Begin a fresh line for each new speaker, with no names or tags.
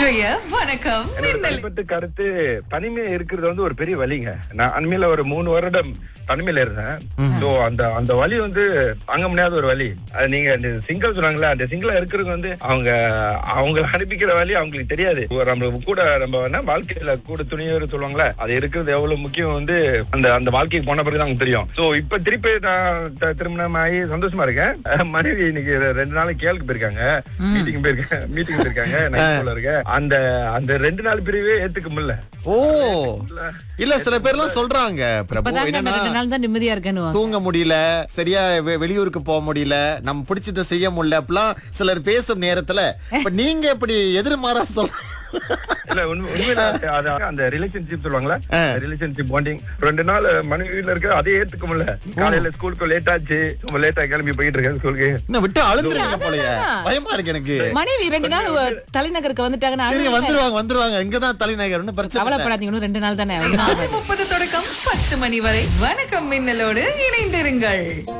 இன்றைய வணக்கம்
என்னோட
மின்னல்
தனிப்பட்ட கருத்து தனிமை இருக்கிறது வந்து ஒரு பெரிய வலிங்க நான் அண்மையில ஒரு மூணு வருடம் தனிமையில இருந்தேன் சோ அந்த அந்த வலி வந்து தாங்க முடியாத ஒரு வலி அது நீங்க அந்த சிங்கிள் சொன்னாங்களே அந்த சிங்கிளா இருக்கிறது வந்து அவங்க அவங்க அனுப்பிக்கிற வலி அவங்களுக்கு தெரியாது ஒரு நம்ம கூட நம்ம என்ன வாழ்க்கையில கூட துணியோர் சொல்லுவாங்களே அது இருக்கிறது எவ்வளவு முக்கியம் வந்து அந்த அந்த வாழ்க்கைக்கு போன பிறகு தான் தெரியும் சோ இப்ப திருப்பி நான் த- திருமணம் ஆகி சந்தோஷமா இருக்கேன் அஹ் மனைவி இன்னைக்கு ரெண்டு நாள் கேளுக்கு போயிருக்காங்க மீட்டிங் போயிருக்காங்க மீட்டிங் போயிருக்காங்க நைட் போல இருக்க அந்த அந்த ரெண்டு நாள் பிரிவே ஏத்துக்க முடியல
ஓ இல்ல சில பேர்லாம் சொல்றாங்க பிரபு
இப்பதாங்க அந்த
என்னன்னா
ரெண்டு நாள் தான் நிம்மதியா இருக்கேன்னு
தூங்க முடியல சரியா வெ- வெளியூருக்கு போக முடியல நம்ம பிடிச்சதை செய்ய முடியல அப்படிலாம் சிலர் பேசும் நேரத்துல இப்ப நீங்க எப்படி எதிர்மாறா சொல்ல
இல்ல உண்மை- உண்மையில அது அந்த ரிலேஷன்ஷிப் சொல்லுவாங்களா ரிலேஷன்ஷிப் பாண்டிங் ரெண்டு நாள் மனைவி வீட்டுல இருக்க அதே ஏத்துக்க முடியல காலையில ஸ்கூலுக்கு லேட் ஆச்சு ரொம்ப லேட்டா கிளம்பி போயிட்டு இருக்கேன் ஸ்கூலுக்கு
என்ன விட்டு அழுந்துருங்க போலயே பயமா இருக்கு எனக்கு
மனைவி ரெண்டு நாள் ஒ- தலைநகருக்கு வந்துட்டாங்கன்னா
சரிங்க
அழுகுங்க.
வந்துருவாங்க வந்துருவாங்க இங்கதான் தலைநகர் ஒண்ணும் பிரச்சனை இல்ல.
கவலைப்படாதீங்க இன்னும் ரெண்டு நாள் தானே முப்பது தொடக்கம் பத்து மணி வரை வணக்கம் மின்னலோடு இணைந்திருங்கள்